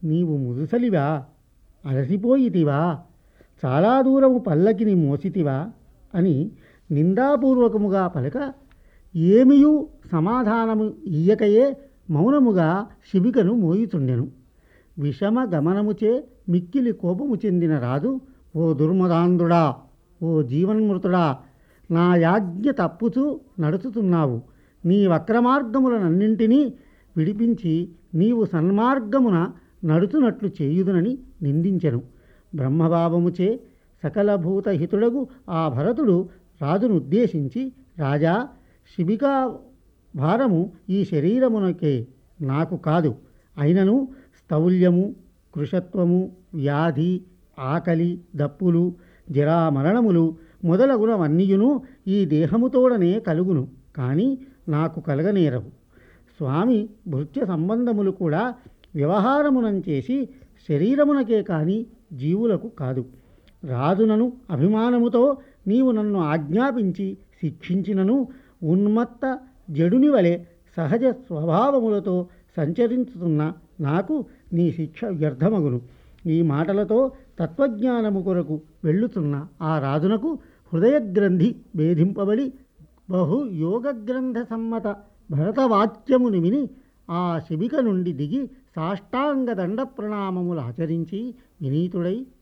నీవు ముదుసలివా అలసిపోయితివా చాలా దూరము పల్లకిని మోసితివా అని నిందాపూర్వకముగా పలక ఏమియూ సమాధానము ఇయ్యకయే మౌనముగా శిబికను మోయుచుండెను విషమ గమనముచే మిక్కిలి కోపము చెందిన రాజు ఓ దుర్మదాంధుడా ఓ జీవన్మృతుడా నా యాజ్ఞ తప్పుచూ నడుచుతున్నావు నీ వక్రమార్గములనన్నింటినీ విడిపించి నీవు సన్మార్గమున నడుచునట్లు చేయుదునని నిందించెను బ్రహ్మభావముచే సకల భూతహితుడగు ఆ భరతుడు రాజును ఉద్దేశించి రాజా శిబికా భారము ఈ శరీరమునకే నాకు కాదు అయినను స్థౌల్యము కృషత్వము వ్యాధి ఆకలి దప్పులు జరామరణములు మొదలగునవన్నీయును ఈ దేహముతోడనే కలుగును కానీ నాకు కలగనేరవు స్వామి భృత్య సంబంధములు కూడా వ్యవహారమునం చేసి శరీరమునకే కాని జీవులకు కాదు రాజునను అభిమానముతో నీవు నన్ను ఆజ్ఞాపించి శిక్షించినను ఉన్మత్త జడుని వలె సహజ స్వభావములతో సంచరించుతున్న నాకు నీ శిక్ష వ్యర్థమగును ఈ మాటలతో తత్వజ్ఞానము కొరకు వెళ్ళుతున్న ఆ రాజునకు హృదయగ్రంథి భేదింపబడి బహు యోగగ్రంథ సమ్మత భరతవాక్యముని విని ఆ శిబిక నుండి దిగి సాష్టాంగ దండ ప్రణామములు ఆచరించి వినీతుడై